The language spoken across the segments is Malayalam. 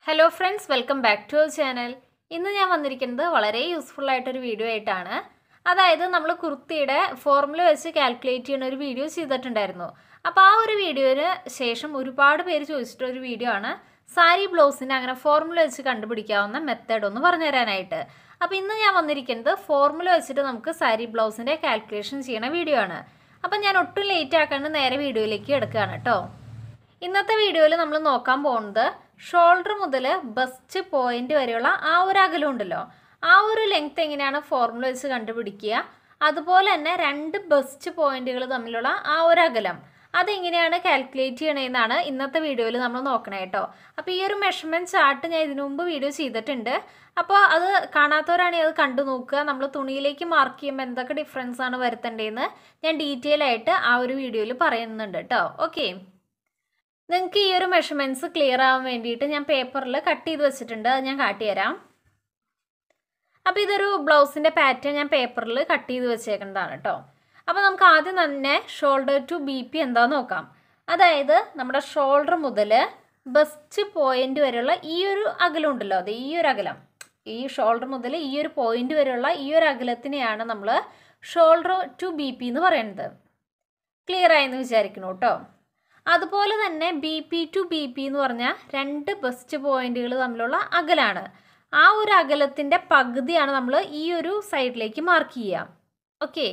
hello friends welcome back to our channel ഇന്ന് ഞാൻ വന്നിരിക്കുന്നത് വളരെ യൂസ്ഫുൾ ആയിട്ടൊരു വീഡിയോ ആയിട്ടാണ് അതായത് നമ്മൾ കുർത്തിയുടെ ഫോർമുല വെച്ച് കാൽക്കുലേറ്റ് ചെയ്യുന്ന ഒരു വീഡിയോ ചെയ്തിട്ടുണ്ടായിരുന്നു അപ്പോൾ ആ ഒരു വീഡിയോന് ശേഷം ഒരുപാട് പേര് ചോദിച്ചിട്ടൊരു ഒരു വീഡിയോ ആണ് സാരി ബ്ലൗസിന് അങ്ങനെ ഫോർമുല വെച്ച് കണ്ടുപിടിക്കാവുന്ന മെത്തേഡ് ഒന്ന് പറഞ്ഞു തരാനായിട്ട് അപ്പോൾ ഇന്ന് ഞാൻ വന്നിരിക്കുന്നത് ഫോർമുല വെച്ചിട്ട് നമുക്ക് സാരി ബ്ലൗസിൻ്റെ കാൽക്കുലേഷൻ ചെയ്യണ വീഡിയോ ആണ് അപ്പം ഞാൻ ഒട്ടും ലേറ്റ് ആക്കാണ്ട് നേരെ വീഡിയോയിലേക്ക് എടുക്കുകയാണ് കേട്ടോ ഇന്നത്തെ വീഡിയോയിൽ നമ്മൾ നോക്കാൻ പോകുന്നത് ഷോൾഡർ മുതൽ ബസ്റ്റ് പോയിന്റ് വരെയുള്ള ആ ഒരു അകലം ഉണ്ടല്ലോ ആ ഒരു ലെങ്ത് എങ്ങനെയാണ് ഫോർമുല വെച്ച് കണ്ടുപിടിക്കുക അതുപോലെ തന്നെ രണ്ട് ബസ്റ്റ് പോയിന്റുകൾ തമ്മിലുള്ള ആ ഒരു അകലം അതെങ്ങനെയാണ് കാൽക്കുലേറ്റ് ചെയ്യണമെന്നാണ് ഇന്നത്തെ വീഡിയോയിൽ നമ്മൾ നോക്കണേ കേട്ടോ അപ്പോൾ ഈ ഒരു മെഷർമെൻറ്റ് ചാർട്ട് ഞാൻ ഇതിനു മുമ്പ് വീഡിയോ ചെയ്തിട്ടുണ്ട് അപ്പോൾ അത് കാണാത്തവരാണെങ്കിൽ അത് കണ്ടു നോക്കുക നമ്മൾ തുണിയിലേക്ക് മാർക്ക് ചെയ്യുമ്പോൾ എന്തൊക്കെ ഡിഫറൻസ് ആണ് വരുത്തേണ്ടതെന്ന് ഞാൻ ഡീറ്റെയിൽ ആയിട്ട് ആ ഒരു വീഡിയോയിൽ പറയുന്നുണ്ട് കേട്ടോ ഓക്കെ നിങ്ങൾക്ക് ഈ ഒരു മെഷർമെൻറ്റ്സ് ക്ലിയർ ആവാൻ വേണ്ടിയിട്ട് ഞാൻ പേപ്പറിൽ കട്ട് ചെയ്ത് വെച്ചിട്ടുണ്ട് അത് ഞാൻ കാട്ടിത്തരാം അപ്പോൾ ഇതൊരു ബ്ലൗസിൻ്റെ പാറ്റേൺ ഞാൻ പേപ്പറിൽ കട്ട് ചെയ്ത് വെച്ചേക്കുന്നതാണ് കേട്ടോ അപ്പോൾ നമുക്ക് ആദ്യം തന്നെ ഷോൾഡർ ടു ബി പി എന്താന്ന് നോക്കാം അതായത് നമ്മുടെ ഷോൾഡർ മുതൽ ബസ്റ്റ് പോയിന്റ് വരെയുള്ള ഈ ഒരു അകലം ഉണ്ടല്ലോ അത് ഈ ഒരു അകലം ഈ ഷോൾഡർ മുതൽ ഈ ഒരു പോയിന്റ് വരെയുള്ള ഈ ഒരു അകലത്തിനെയാണ് നമ്മൾ ഷോൾഡർ ടു ബി പി എന്ന് പറയുന്നത് ക്ലിയർ ആയെന്ന് വിചാരിക്കണം കേട്ടോ അതുപോലെ തന്നെ B P to B P എന്ന് പറഞ്ഞാൽ രണ്ട് ബെസ്റ്റ് പോയിന്റുകൾ തമ്മിലുള്ള അകലാണ് ആ ഒരു അകലത്തിൻ്റെ പകുതിയാണ് നമ്മൾ ഈ ഒരു സൈഡിലേക്ക് മാർക്ക് ചെയ്യുക ഓക്കെ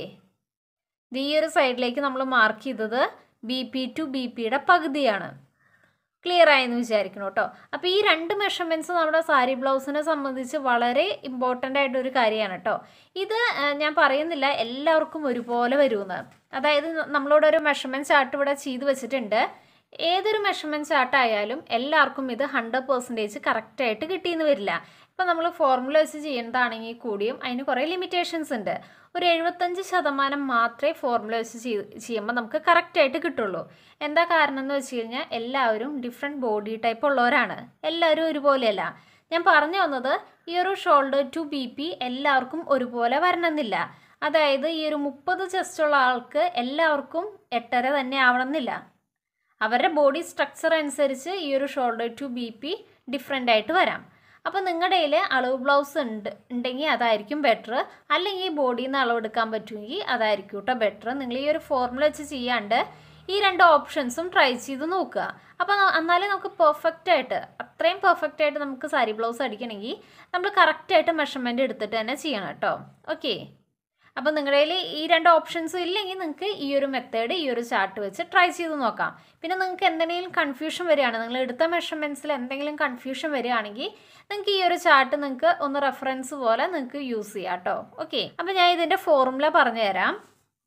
ഈ ഒരു സൈഡിലേക്ക് നമ്മൾ മാർക്ക് ചെയ്തത് ബി പി ടു ബി പിയുടെ പകുതിയാണ് ക്ലിയർ ആയെന്ന് വിചാരിക്കണം കേട്ടോ അപ്പോൾ ഈ രണ്ട് മെഷർമെൻറ്റ്സ് നമ്മുടെ സാരി ബ്ലൗസിനെ സംബന്ധിച്ച് വളരെ ഇമ്പോർട്ടൻ്റ് ആയിട്ടൊരു കാര്യമാണ് കേട്ടോ ഇത് ഞാൻ പറയുന്നില്ല എല്ലാവർക്കും ഒരുപോലെ വരുമെന്ന് അതായത് നമ്മളോട് ഒരു മെഷർമെൻറ്റ് ചാർട്ട് ഇവിടെ ചെയ്ത് വെച്ചിട്ടുണ്ട് ഏതൊരു മെഷർമെൻറ്റ് ചാർട്ട് ആയാലും എല്ലാവർക്കും ഇത് ഹൺഡ്രഡ് പെർസെൻറ്റേജ് കറക്റ്റായിട്ട് കിട്ടിയെന്ന് വരില്ല ഇപ്പം നമ്മൾ ഫോർമുല വെച്ച് ചെയ്യുന്നതാണെങ്കിൽ കൂടിയും അതിന് കുറേ ലിമിറ്റേഷൻസ് ഉണ്ട് ഒരു എഴുപത്തഞ്ച് ശതമാനം മാത്രമേ ഫോർമുല വെച്ച് ചെയ്യുമ്പോൾ നമുക്ക് കറക്റ്റായിട്ട് കിട്ടുള്ളൂ എന്താ കാരണം എന്ന് വെച്ച് കഴിഞ്ഞാൽ എല്ലാവരും ഡിഫറെൻറ്റ് ബോഡി ടൈപ്പ് ഉള്ളവരാണ് എല്ലാവരും ഒരുപോലെയല്ല ഞാൻ പറഞ്ഞു വന്നത് ഈ ഒരു ഷോൾഡർ ടു ബി പി എല്ലാവർക്കും ഒരുപോലെ വരണമെന്നില്ല അതായത് ഈ ഒരു മുപ്പത് ചെസ്റ്റുള്ള ആൾക്ക് എല്ലാവർക്കും എട്ടര തന്നെ ആവണമെന്നില്ല അവരുടെ ബോഡി സ്ട്രക്ചർ അനുസരിച്ച് ഈ ഒരു shoulder to B P different ആയിട്ട് വരാം അപ്പോൾ നിങ്ങളുടെ കയ്യിൽ അളവ് ബ്ലൗസ് ഉണ്ട് ഉണ്ടെങ്കിൽ അതായിരിക്കും ബെറ്റർ അല്ലെങ്കിൽ ബോഡിയിൽ നിന്ന് അളവെടുക്കാൻ പറ്റുമെങ്കിൽ അതായിരിക്കും കേട്ടോ ബെറ്റർ നിങ്ങൾ ഈ ഒരു ഫോർമുല വെച്ച് ചെയ്യാണ്ട് ഈ രണ്ട് ഓപ്ഷൻസും ട്രൈ ചെയ്ത് നോക്കുക അപ്പോൾ എന്നാലേ നമുക്ക് പെർഫെക്റ്റ് ആയിട്ട് അത്രയും പെർഫെക്റ്റ് ആയിട്ട് നമുക്ക് സാരി ബ്ലൗസ് അടിക്കണമെങ്കിൽ നമ്മൾ കറക്റ്റായിട്ട് മെഷർമെൻറ്റ് എടുത്തിട്ട് തന്നെ ചെയ്യണം കേട്ടോ ഓക്കെ അപ്പോൾ നിങ്ങളുടെ കയ്യിൽ ഈ രണ്ട് ഓപ്ഷൻസും ഇല്ലെങ്കിൽ നിങ്ങൾക്ക് ഈ ഒരു മെത്തേഡ് ഈ ഒരു ചാർട്ട് വെച്ച് ട്രൈ ചെയ്ത് നോക്കാം പിന്നെ നിങ്ങൾക്ക് എന്തെങ്കിലും കൺഫ്യൂഷൻ വരികയാണ് നിങ്ങൾ എടുത്ത മെഷർമെൻറ്റ്സിൽ എന്തെങ്കിലും കൺഫ്യൂഷൻ വരികയാണെങ്കിൽ നിങ്ങൾക്ക് ഈ ഒരു ചാർട്ട് നിങ്ങൾക്ക് ഒന്ന് റെഫറൻസ് പോലെ നിങ്ങൾക്ക് യൂസ് ചെയ്യാം കേട്ടോ ഓക്കെ അപ്പോൾ ഞാൻ ഇതിൻ്റെ ഫോർമുല പറഞ്ഞുതരാം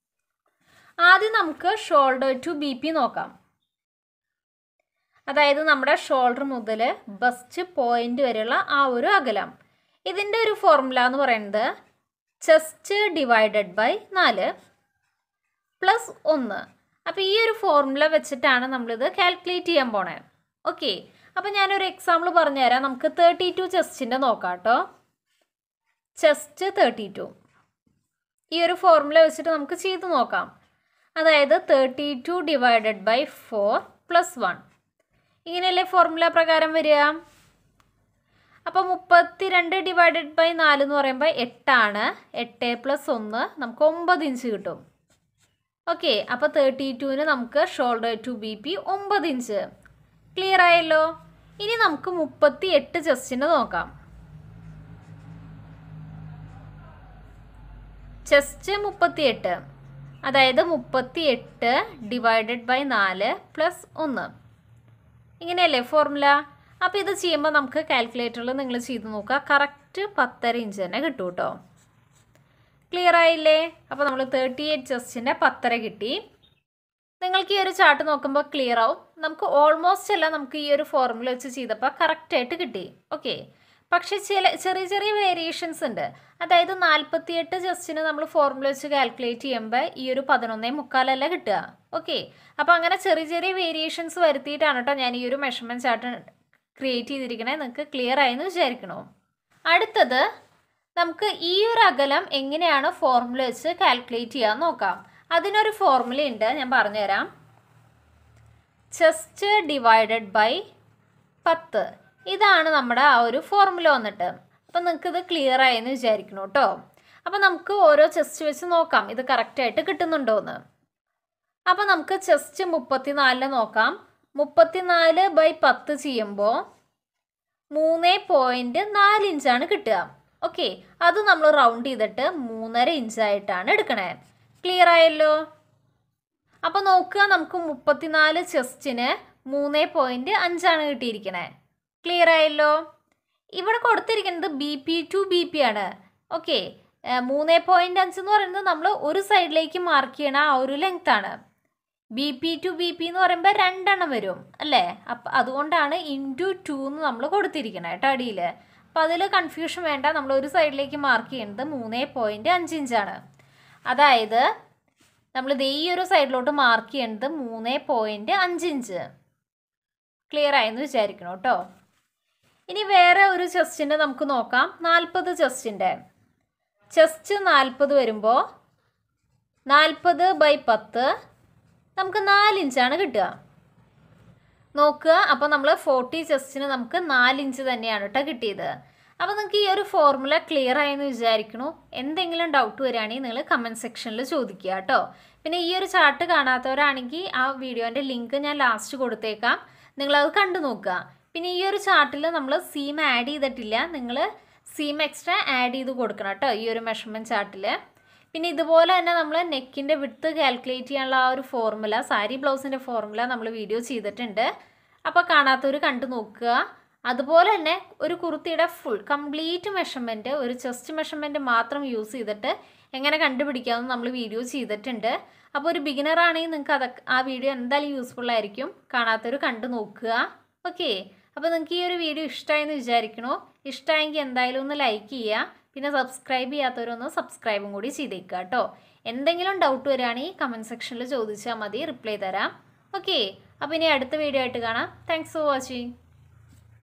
ആദ്യം നമുക്ക് ഷോൾഡർ ടു ബി പി നോക്കാം അതായത് നമ്മുടെ ഷോൾഡർ മുതൽ ബസ്റ്റ് പോയിന്റ് വരെയുള്ള ആ ഒരു അകലം ഇതിൻ്റെ ഒരു ഫോർമുല എന്ന് പറയുന്നത് ചെസ്റ്റ് ഡിവൈഡഡ് ബൈ നാല് പ്ലസ് ഒന്ന് അപ്പോൾ ഈ ഒരു ഫോർമുല വെച്ചിട്ടാണ് നമ്മളിത് കാൽക്കുലേറ്റ് ചെയ്യാൻ പോണേ ഓക്കെ അപ്പോൾ ഞാനൊരു എക്സാമ്പിൾ പറഞ്ഞുതരാം നമുക്ക് തേർട്ടി ടു ചെസ്റ്റിൻ്റെ നോക്കാം കേട്ടോ ചെസ്റ്റ് തേർട്ടി ടു ഈ ഒരു ഫോർമുല വെച്ചിട്ട് നമുക്ക് ചെയ്ത് നോക്കാം അതായത് thirty two divided by four plus one ഇങ്ങനെയല്ലേ ഫോർമുല പ്രകാരം വരിക അപ്പോൾ മുപ്പത്തിരണ്ട് ഡിവൈഡഡ് ബൈ നാല് എന്ന് പറയുമ്പോൾ എട്ടാണ് എട്ട് പ്ലസ് ഒന്ന് നമുക്ക് ഒമ്പത് ഇഞ്ച് കിട്ടും ഓക്കെ അപ്പോൾ തേർട്ടി ടുവിന് നമുക്ക് ഷോൾഡർ ടു ബി പി ഒമ്പത് ഇഞ്ച് ക്ലിയർ ആയല്ലോ ഇനി നമുക്ക് മുപ്പത്തി എട്ട് ചെസ്റ്റിന് നോക്കാം ചെസ്റ്റ് മുപ്പത്തി എട്ട് അതായത് മുപ്പത്തി എട്ട് ഡിവൈഡഡ് ബൈ നാല് പ്ലസ് ഒന്ന് ഇങ്ങനെയല്ലേ ഫോർമുല അപ്പോൾ ഇത് ചെയ്യുമ്പോൾ നമുക്ക് കാൽക്കുലേറ്ററിൽ നിങ്ങൾ ചെയ്ത് നോക്കുക കറക്റ്റ് പത്തര ഇഞ്ച് തന്നെ കിട്ടും കേട്ടോ ക്ലിയർ ആയില്ലേ അപ്പോൾ നമ്മൾ തേർട്ടി എയ്റ്റ് ചെസ്റ്റിൻ്റെ പത്തര കിട്ടി നിങ്ങൾക്ക് ഈ ഒരു ചാർട്ട് നോക്കുമ്പോൾ ക്ലിയർ ആവും നമുക്ക് ഓൾമോസ്റ്റ് എല്ലാം നമുക്ക് ഈ ഒരു ഫോർമുല വെച്ച് ചെയ്തപ്പോൾ കറക്റ്റായിട്ട് കിട്ടി ഓക്കെ പക്ഷേ ചില ചെറിയ ചെറിയ വേരിയേഷൻസ് ഉണ്ട് അതായത് നാൽപ്പത്തിയെട്ട് ജസ്റ്റിന് നമ്മൾ ഫോർമുല വെച്ച് കാൽക്കുലേറ്റ് ചെയ്യുമ്പോൾ ഈ ഒരു പതിനൊന്നേ മുക്കാലല്ല കിട്ടുക ഓക്കെ അപ്പോൾ അങ്ങനെ ചെറിയ ചെറിയ വേരിയേഷൻസ് വരുത്തിയിട്ടാണ് കേട്ടോ ഞാൻ ഈ ഒരു മെഷർമെൻറ്റ് ചാർട്ട് ക്രിയേറ്റ് ചെയ്തിരിക്കണേ നിങ്ങൾക്ക് ക്ലിയർ ആയെന്ന് വിചാരിക്കണോ അടുത്തത് നമുക്ക് ഈ ഒരു അകലം എങ്ങനെയാണ് ഫോർമുല വെച്ച് കാൽക്കുലേറ്റ് ചെയ്യാൻ നോക്കാം അതിനൊരു ഫോർമുല ഉണ്ട് ഞാൻ പറഞ്ഞുതരാം ചെസ്റ്റ് ഡിവൈഡഡ് ബൈ പത്ത് ഇതാണ് നമ്മുടെ ആ ഒരു ഫോർമുല വന്നിട്ട് അപ്പം നിങ്ങൾക്ക് ഇത് ക്ലിയർ ആയെന്ന് വിചാരിക്കണം കേട്ടോ അപ്പം നമുക്ക് ഓരോ ചെസ്റ്റ് വെച്ച് നോക്കാം ഇത് കറക്റ്റായിട്ട് കിട്ടുന്നുണ്ടോ എന്ന് അപ്പം നമുക്ക് ചെസ്റ്റ് മുപ്പത്തിനാലിന് നോക്കാം മുപ്പത്തിനാല് ബൈ പത്ത് ചെയ്യുമ്പോൾ മൂന്ന് പോയിൻറ്റ് നാല് ഇഞ്ചാണ് കിട്ടുക ഓക്കെ അത് നമ്മൾ റൗണ്ട് ചെയ്തിട്ട് മൂന്നര ഇഞ്ചായിട്ടാണ് എടുക്കണേ ക്ലിയർ ആയല്ലോ അപ്പോൾ നോക്കുക നമുക്ക് മുപ്പത്തിനാല് ചെസ്റ്റിന് മൂന്ന് പോയിൻറ്റ് അഞ്ചാണ് കിട്ടിയിരിക്കണേ ക്ലിയർ ആയല്ലോ ഇവിടെ കൊടുത്തിരിക്കുന്നത് B P to B P ആണ് ഓക്കെ മൂന്ന് പോയിൻറ്റ് അഞ്ച് എന്ന് പറയുന്നത് നമ്മൾ ഒരു സൈഡിലേക്ക് മാർക്ക് ചെയ്യണ ആ ഒരു ലെങ്ത് ആണ് B P to B P എന്ന് പറയുമ്പോൾ രണ്ടെണ്ണം വരും അല്ലേ അപ്പം അതുകൊണ്ടാണ് ഇൻറ്റു ടു എന്ന് നമ്മൾ കൊടുത്തിരിക്കുന്നത് കേട്ടോ അടിയിൽ അപ്പോൾ അതിൽ കൺഫ്യൂഷൻ വേണ്ട നമ്മൾ ഒരു സൈഡിലേക്ക് മാർക്ക് ചെയ്യുന്നത് മൂന്ന് പോയിൻറ്റ് അഞ്ച് ഇഞ്ചാണ് അതായത് നമ്മൾ ഇത് ഈ ഒരു സൈഡിലോട്ട് മാർക്ക് ചെയ്യേണ്ടത് മൂന്ന് പോയിൻറ്റ് അഞ്ച് ഇഞ്ച് ക്ലിയർ ആയെന്ന് വിചാരിക്കണം കേട്ടോ ഇനി വേറെ ഒരു ചെസ്റ്റിൻ്റെ നമുക്ക് നോക്കാം നാൽപ്പത് ചെസ്റ്റിൻ്റെ ചെസ്റ്റ് നാൽപ്പത് വരുമ്പോൾ നാൽപ്പത് ബൈ പത്ത് നമുക്ക് നാല് ഇഞ്ചാണ് കിട്ടുക നോക്കുക അപ്പോൾ നമ്മൾ ഫോർട്ടി ചെസ്റ്റിന് നമുക്ക് നാല് ഇഞ്ച് തന്നെയാണ് കേട്ടോ കിട്ടിയത് അപ്പോൾ നിങ്ങൾക്ക് ഈ ഒരു ഫോർമുല ക്ലിയർ ആയെന്ന് വിചാരിക്കണു എന്തെങ്കിലും ഡൗട്ട് വരികയാണെങ്കിൽ നിങ്ങൾ കമൻറ്റ് സെക്ഷനിൽ ചോദിക്കുക കേട്ടോ പിന്നെ ഈ ഒരു ചാർട്ട് കാണാത്തവരാണെങ്കിൽ ആ വീഡിയോൻ്റെ ലിങ്ക് ഞാൻ ലാസ്റ്റ് കൊടുത്തേക്കാം നിങ്ങളത് കണ്ടു നോക്കുക പിന്നെ ഈ ഒരു ചാർട്ടിൽ നമ്മൾ സീം ആഡ് ചെയ്തിട്ടില്ല നിങ്ങൾ സീം എക്സ്ട്രാ ആഡ് ചെയ്ത് കൊടുക്കണം കേട്ടോ ഈ ഒരു മെഷർമെൻറ്റ് ചാർട്ടിൽ പിന്നെ ഇതുപോലെ തന്നെ നമ്മൾ നെക്കിൻ്റെ വിട്ട് കാൽക്കുലേറ്റ് ചെയ്യാനുള്ള ആ ഒരു ഫോർമുല സാരി ബ്ലൗസിൻ്റെ ഫോർമുല നമ്മൾ വീഡിയോ ചെയ്തിട്ടുണ്ട് അപ്പോൾ കാണാത്തവർ കണ്ടു നോക്കുക അതുപോലെ തന്നെ ഒരു കുർത്തിയുടെ ഫുൾ കംപ്ലീറ്റ് മെഷർമെൻറ്റ് ഒരു ചെസ്റ്റ് മെഷർമെൻറ്റ് മാത്രം യൂസ് ചെയ്തിട്ട് എങ്ങനെ കണ്ടുപിടിക്കാമെന്ന് നമ്മൾ വീഡിയോ ചെയ്തിട്ടുണ്ട് അപ്പോൾ ഒരു ബിഗിനർ ആണെങ്കിൽ നിങ്ങൾക്ക് അതൊക്കെ ആ വീഡിയോ എന്തായാലും യൂസ്ഫുൾ ആയിരിക്കും കാണാത്തവർ കണ്ടു നോക്കുക ഓക്കെ അപ്പോൾ നിങ്ങൾക്ക് ഈ ഒരു വീഡിയോ ഇഷ്ടമായെന്ന് വിചാരിക്കണോ ഇഷ്ടമായെങ്കിൽ എന്തായാലും ഒന്ന് ലൈക്ക് ചെയ്യുക പിന്നെ സബ്സ്ക്രൈബ് ചെയ്യാത്തവരൊന്ന് സബ്സ്ക്രൈബും കൂടി ചെയ്തേക്കുക കേട്ടോ എന്തെങ്കിലും ഡൗട്ട് വരികയാണെങ്കിൽ കമൻറ്റ് സെക്ഷനിൽ ചോദിച്ചാൽ മതി റിപ്ലൈ തരാം ഓക്കെ അപ്പോൾ ഇനി അടുത്ത വീഡിയോ ആയിട്ട് കാണാം താങ്ക്സ് ഫോർ വാച്ചിങ്